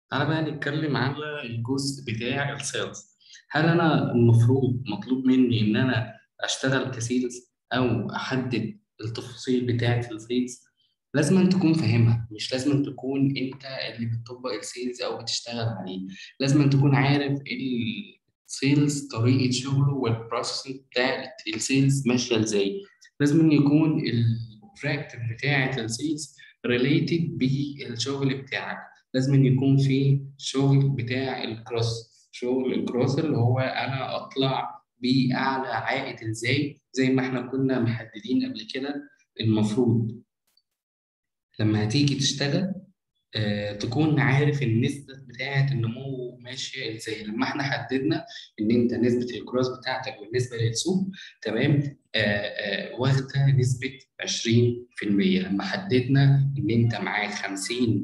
تعالى بقى نتكلم على الجزء بتاع السيلز هل انا المفروض مطلوب مني ان انا اشتغل كسيلز او احدد التفاصيل بتاعه السيلز لازم أن تكون فاهمها مش لازم أن تكون انت اللي بتطبق السيلز او بتشتغل عليه لازم أن تكون عارف السيلز طريقه شغله والبروسيس بتاع السيلز ماشيه ازاي لازم أن يكون الاوبجيكتيف بتاعه السيلز ريليتد بالشغل بتاعك لازم أن يكون في شغل بتاع الكروس شغل الكروس اللي هو انا اطلع باعلى عائد ازاي زي ما احنا كنا محددين قبل كده المفروض لما هتيجي تشتغل آه تكون عارف النسبة بتاعة النمو ماشية ازاي لما احنا حددنا ان انت نسبة الكروس بتاعتك بالنسبة للسوق تمام آه آه واخدة نسبة 20% لما حددنا ان انت معاك 50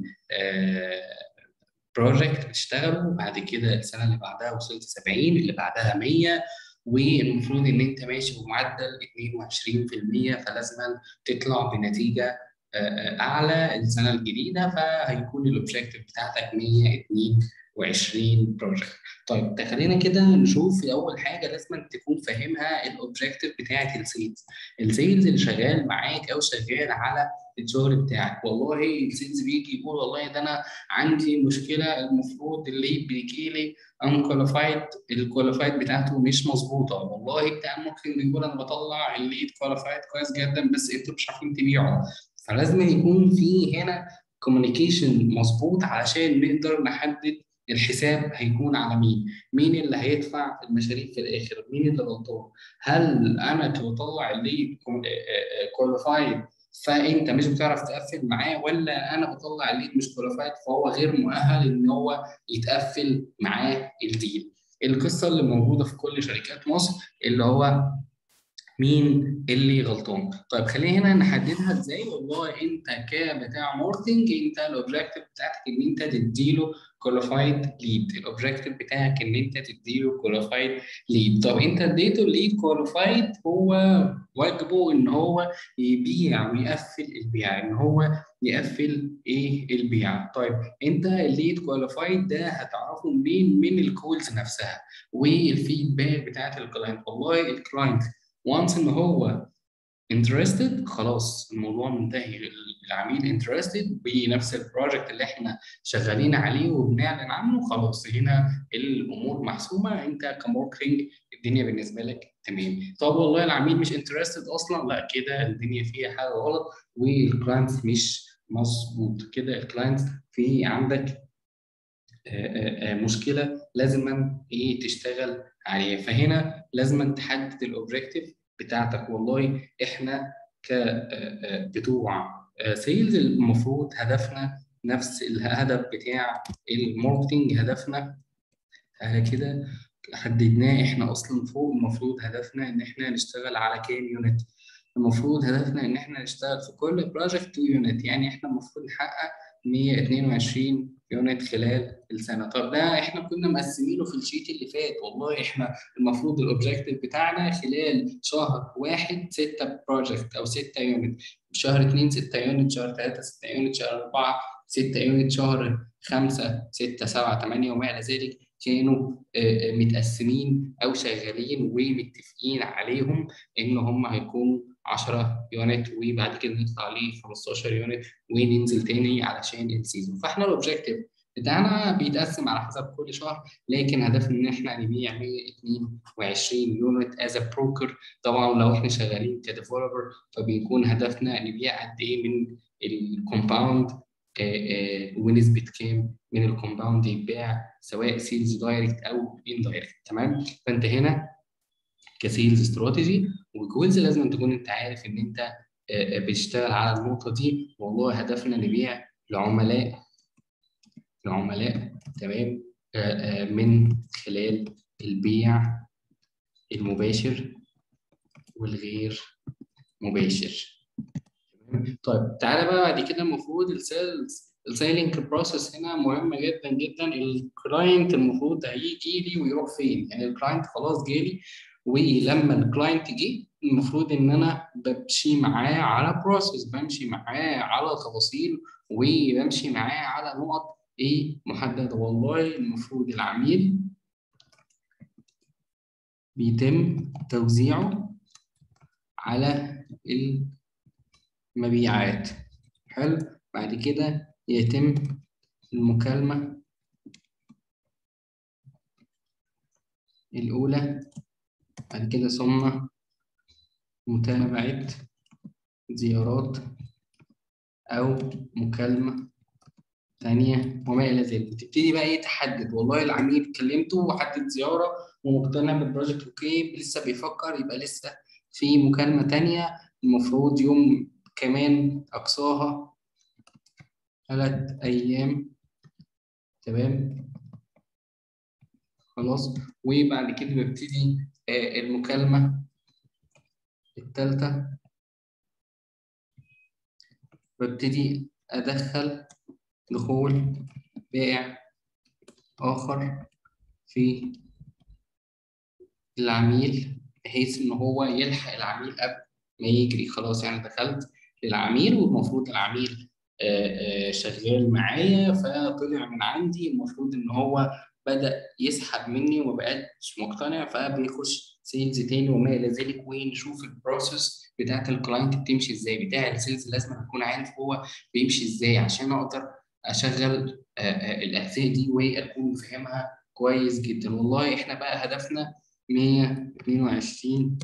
بروجكت بتشتغله بعد كده السنه اللي بعدها وصلت 70 اللي بعدها 100 والمفروض ان انت ماشي بمعدل 22% فلازم تطلع بنتيجه اعلى السنه الجديده فهيكون الاوبجيكتيف بتاعتك 122 بروجكت طيب خلينا كده نشوف اول حاجه لازم تكون فاهمها الاوبجيكتيف بتاعت السيلز السيلز اللي شغال معاك او شغال على الشغل بتاعك والله السيلز بيجي يقول والله ده انا عندي مشكله المفروض الليد بيجي لي انكواليفايد الكواليفايد بتاعته مش مظبوطه والله بتاع ممكن بيقول انا بطلع الليد كواليفايد كويس جدا بس انتوا مش عارفين تبيعوا فلازم يكون في هنا كوميونيكيشن مظبوط علشان نقدر نحدد الحساب هيكون على مين؟ مين اللي هيدفع المشاريع في الاخر؟ مين اللي غلطان؟ هل انا بطلع الليد كواليفايد فانت مش بتعرف تقفل معاه ولا انا بطلع الليد مش كواليفايد فهو غير مؤهل ان هو يتقفل معاه الديل. القصه اللي موجوده في كل شركات مصر اللي هو مين اللي غلطان طيب خلينا هنا نحددها ازاي والله انت كبتاع ماركتنج انت الاوبجيكتيف بتاعتك ان انت تديله كواليفايد ليد الاوبجيكتيف بتاعك ان انت تديله كواليفايد ليد طب انت اديته الليد كواليفايد هو واجبه ان هو يبيع ويقفل البيع ان هو يقفل ايه البيع طيب انت الليد كواليفايد ده هتعرفه منين من الكولز نفسها والفيدباك بتاعت الكلاينت والله الكلاينت وانس ان هو interested خلاص الموضوع منتهي العميل انترستد بنفس البروجكت اللي احنا شغالين عليه وبنعلن عنه خلاص هنا الامور محسومه انت كماركتنج الدنيا بالنسبه لك تمام طب والله العميل مش انترستد اصلا لا كده الدنيا فيها حاجه غلط والكلاينت مش مظبوط كده الكلاينت في عندك مشكله لازم ايه تشتغل عليها فهنا لازم تحدد الاوبجيكتيف بتاعتك والله احنا كبتوع سيلز المفروض هدفنا نفس الهدف بتاع الماركتنج هدفنا على كده حددناه احنا اصلا فوق المفروض هدفنا ان احنا نشتغل على كام يونت المفروض هدفنا ان احنا نشتغل في كل بروجكت 2 يونت يعني احنا المفروض نحقق 122 يونت خلال السنه طب ده احنا كنا مقسمينه في الشيت اللي فات والله احنا المفروض الاوبجيكتيف بتاعنا خلال شهر واحد 6 بروجكت او 6 يونت شهر 2 6 يونت شهر 3 6 يونت شهر 4 6 يونت شهر 5 6 7 8 وما الى ذلك كانوا متقسمين او شغالين ومتفقين عليهم ان هم هيكونوا 10 يونت وبعد كده نطلع ل 15 يونت وننزل تاني علشان السيزون فاحنا الاوبجيكتيف بتاعنا بيتقسم على حسب كل شهر لكن هدفنا ان احنا نبيع 122 يونت از بروكر طبعا لو احنا شغالين كديفلوبر فبيكون هدفنا نبيع قد ايه من الكومباوند ونسبه كام من الكومباوند يتباع سواء سيلز دايركت او اندايركت تمام فانت هنا كسيلز استراتيجي وجولز لازم تكون انت عارف ان انت بتشتغل على النقطه دي والله هدفنا نبيع لعملاء لعملاء تمام من خلال البيع المباشر والغير مباشر طيب تعالى بقى بعد كده المفروض السيلز السيلينج بروسيس هنا مهمه جدا جدا الكلاينت المفروض هيجي لي ويروح فين يعني الكلاينت خلاص جالي ولما الكلاينت جه المفروض ان انا بمشي معاه على بروسيس بمشي معاه على تفاصيل وبمشي معاه على نقط ايه محدده والله المفروض العميل بيتم توزيعه على المبيعات حلو بعد كده يتم المكالمة الأولى بعد كده ثم متابعة زيارات أو مكالمة ثانية وما إلى ذلك تبتدي بقى إيه تحدد والله العميل كلمته وحدد زيارة ومقتنع بالبروجكت أوكي لسه بيفكر يبقى لسه في مكالمة تانية المفروض يوم كمان أقصاها ثلاث أيام تمام خلاص وبعد كده ببتدي آه المكالمة الثالثة ببتدي أدخل دخول بائع آخر في العميل بحيث إن هو يلحق العميل قبل ما يجري خلاص يعني دخلت للعميل والمفروض العميل شغال معايا فطلع من عندي المفروض إن هو بدأ يسحب مني وما بقتش مقتنع فبيخش سيلز تاني وما الى ذلك ونشوف البروسيس بتاعت الكلاينت بتمشي ازاي بتاع السيلز لازم اكون عارف هو بيمشي ازاي عشان اقدر اشغل الاجزاء دي واكون فاهمها كويس جدا والله احنا بقى هدفنا 122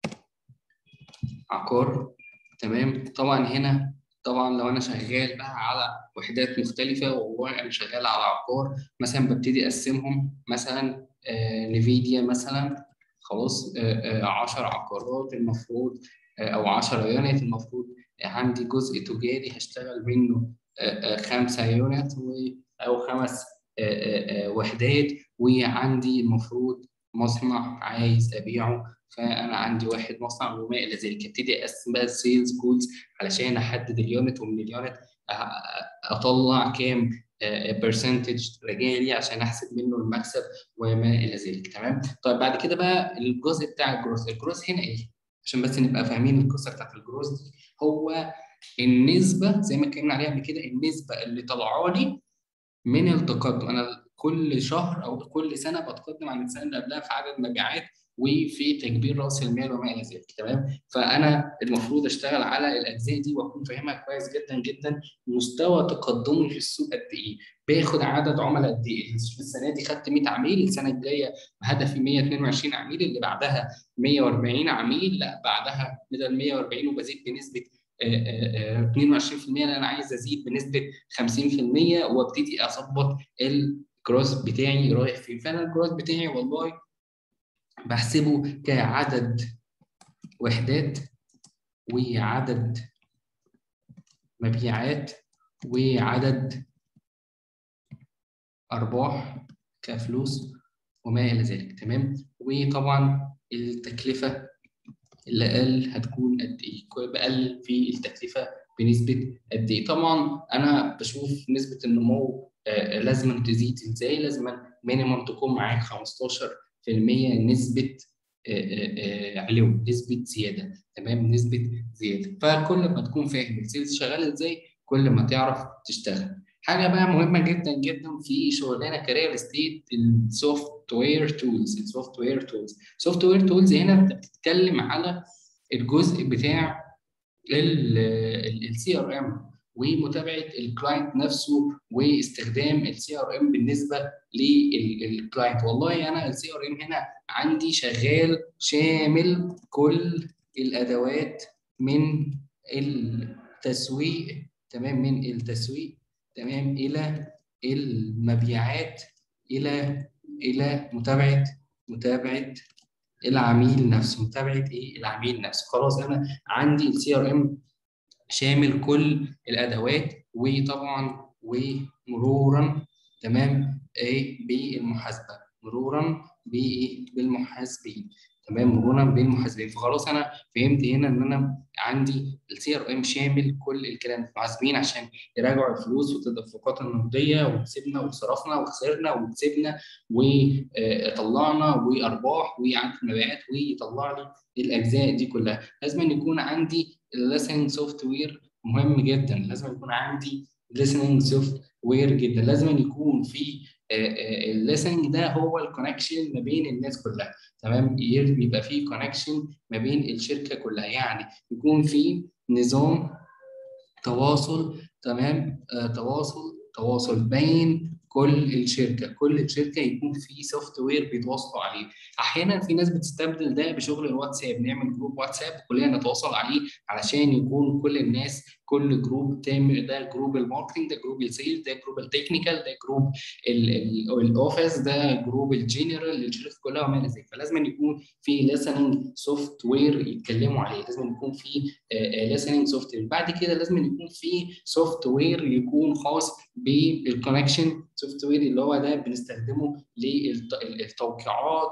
عقار تمام طبعا هنا طبعا لو انا شغال بقى على وحدات مختلفه والله انا شغال على عقار مثلا ببتدي اقسمهم مثلا آه نفيديا مثلا خلاص 10 آه آه عقارات المفروض او 10 يونت المفروض عندي جزء تجاري هشتغل منه خمسة يونت او خمس وحدات وعندي المفروض مصنع عايز ابيعه فانا عندي واحد مصنع وما الى ذلك ابتدي اقسم بقى السيلز جولز علشان احدد اليونت ومن اليونت اطلع كام برسنتج راجع لي عشان احسب منه المكسب وما الى ذلك تمام طيب بعد كده بقى الجزء بتاع الجروث الجروث هنا ايه عشان بس نبقى فاهمين القصه بتاعت الجروث دي هو النسبه زي ما اتكلمنا عليها قبل كده النسبه اللي طالعه لي من التقدم انا كل شهر او كل سنه بتقدم عن السنه اللي قبلها في عدد مبيعات وفي تكبير راس المال وما الى ذلك تمام فانا المفروض اشتغل على الاجزاء دي واكون فاهمها كويس جدا جدا مستوى تقدمي في السوق قد ايه باخد عدد عملاء قد ايه السنه دي خدت 100 عميل السنه الجايه هدفي 122 عميل اللي بعدها 140 عميل لا بعدها بدل 140 وبزيد بنسبه 22% لان انا عايز ازيد بنسبه 50% وابتدي اظبط الجروث بتاعي رايح فين فانا الجروث بتاعي والله بحسبه كعدد وحدات وعدد مبيعات وعدد ارباح كفلوس وما الى ذلك تمام وطبعا التكلفه اللي اقل هتكون قد ايه بقلل في التكلفه بنسبه قد ايه طبعا انا بشوف نسبه النمو آه لازم تزيد ازاي لازم مينيمم تكون معاك 15% نسبه علو نسبه زياده تمام نسبه زياده فكل ما تكون فاهم السيلز شغال ازاي كل ما تعرف تشتغل حاجه بقى مهمه جدا جدا في شغلانه كريال استيت السوفت وير تولز السوفت وير تولز السوفت وير تولز هنا انت بتتكلم على الجزء بتاع السي ار ام ومتابعه الكلاينت نفسه واستخدام السي ار ام بالنسبه للكلاينت والله انا السي ار ام هنا عندي شغال شامل كل الادوات من التسويق تمام من التسويق تمام الى المبيعات الى الى متابعه متابعه العميل نفسه متابعه ايه العميل نفسه خلاص انا عندي السي ار ام شامل كل الادوات وطبعا ومرورا تمام ايه بالمحاسبه مرورا بايه بالمحاسبين تمام مرورا بالمحاسبين فخلاص انا فهمت هنا ان انا عندي السي ار ام شامل كل الكلام المحاسبين عشان يراجعوا الفلوس والتدفقات النقديه وكسبنا وصرفنا وخسرنا وكسبنا وطلعنا وارباح وعدد مبيعات ويطلع لي الاجزاء دي كلها لازم يكون عندي الليسننج سوفت وير مهم جدا لازم يكون عندي listening سوفت وير جدا لازم يكون في الليسننج ده هو الكونكشن ما بين الناس كلها تمام يبقى في كونكشن ما بين الشركه كلها يعني يكون في نظام تواصل تمام آه تواصل تواصل بين كل الشركه كل شركه يكون في سوفت وير بيتواصلوا عليه احيانا في ناس بتستبدل ده بشغل الواتساب نعمل جروب واتساب كلنا نتواصل عليه علشان يكون كل الناس كل جروب تام ده جروب الماركتنج ده جروب السيلز ده جروب التكنيكال ده جروب الاوفيس ده جروب الجنرال للشركه كلها وما الى ذلك فلازم يكون في ليسننج سوفت وير يتكلموا عليه لازم يكون في ليسننج سوفت وير بعد كده لازم يكون في سوفت وير يكون خاص بالكونكشن سوفت وير اللي هو ده بنستخدمه للتوقيعات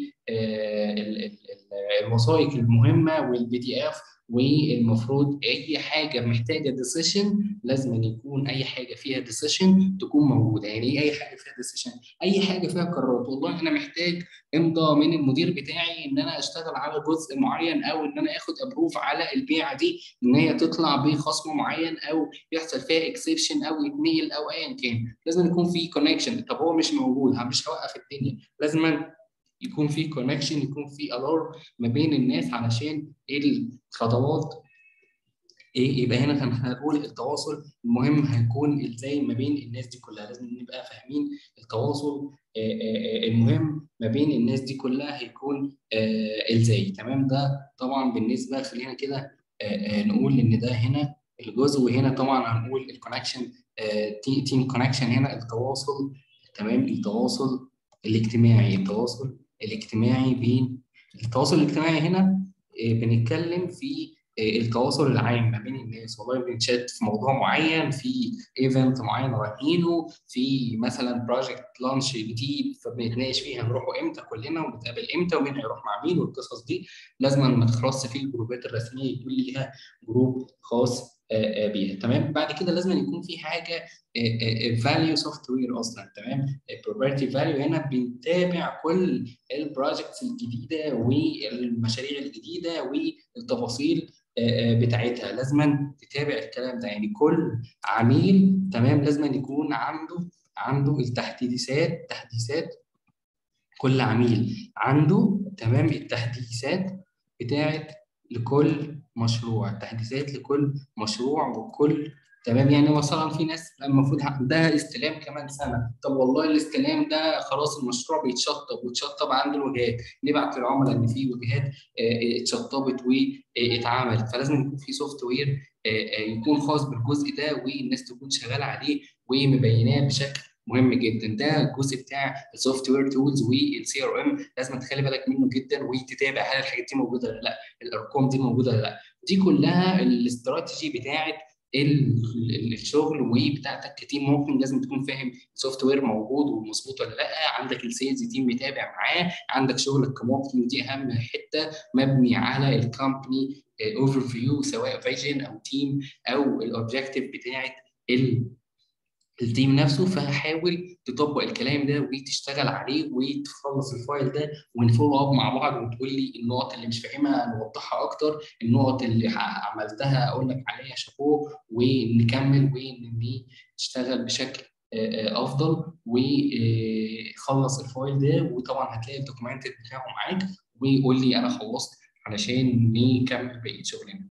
والوثائق المهمه والبي دي اف والمفروض اي حاجه محتاجه ديسيشن لازم يكون اي حاجه فيها ديسيشن تكون موجوده يعني ايه اي حاجه فيها ديسيشن اي حاجه فيها قرارات والله انا محتاج امضى من المدير بتاعي ان انا اشتغل على جزء معين او ان انا اخد ابروف على البيعه دي ان هي تطلع بخصم معين او يحصل فيها اكسبشن او يتنقل او ايا كان لازم يكون في كونكشن طب هو مش موجود مش هوقف الدنيا لازم يكون في كونكشن يكون في الارم ما بين الناس علشان الخطوات ايه يبقى هنا هنقول التواصل المهم هيكون ازاي ما بين الناس دي كلها لازم نبقى فاهمين التواصل المهم ما بين الناس دي كلها هيكون ازاي تمام ده طبعا بالنسبه خلينا كده نقول ان ده هنا الجزء وهنا طبعا هنقول الكونكشن تيم كونكشن هنا التواصل تمام التواصل الاجتماعي التواصل الاجتماعي بين التواصل الاجتماعي هنا بنتكلم في التواصل العام ما بين الناس والله بنشات في موضوع معين في ايفنت معين رايحينه في مثلا بروجكت لانش جديد فبنتناقش فيه هنروحوا امتى كلنا ونتقابل امتى ومين هيروح مع مين والقصص دي لازم ما تخلصش فيه الجروبات الرسميه يكون ليها جروب خاص بيها تمام بعد كده لازم يكون في حاجه فاليو سوفت وير اصلا تمام البروبرتي فاليو هنا بنتابع كل البروجكتس الجديده والمشاريع الجديده والتفاصيل بتاعتها لازم تتابع الكلام ده يعني كل عميل تمام لازم يكون عنده عنده التحديثات تحديثات كل عميل عنده تمام التحديثات بتاعت لكل مشروع تحديثات لكل مشروع وكل تمام يعني مثلا في ناس المفروض عندها استلام كمان سنه طب والله الاستلام ده خلاص المشروع بيتشطب واتشطب عند الوجهات نبعت للعملاء ان في وجهات اتشطبت واتعملت فلازم يكون في سوفت وير يكون خاص بالجزء ده والناس تكون شغاله عليه ومبيناه بشكل مهم جدا ده الجزء بتاع السوفت وير تولز والسي ار ام لازم تخلي بالك منه جدا وتتابع هل الحاجات دي موجوده ولا لا الارقام دي موجوده ولا لا دي كلها الاستراتيجي بتاعت الشغل وبتاعتك كتيم ممكن لازم تكون فاهم السوفت وير موجود ومظبوط ولا لا عندك السيلز تيم متابع معاه عندك شغلك كماركتنج ودي اهم حته مبني على الكومباني اوفر فيو سواء فيجن او تيم او الاوبجيكتيف بتاعت التيم نفسه فحاول تطبق الكلام ده وتشتغل عليه وتخلص الفايل ده ونفولو اب مع بعض وتقول لي النقط اللي مش فاهمها نوضحها اكتر النقط اللي عملتها اقول لك عليها شابوه ونكمل ونشتغل بشكل افضل وخلص الفايل ده وطبعا هتلاقي الدوكيومنت بتاعه معاك وقول لي انا خلصت علشان نكمل بقيه شغلنا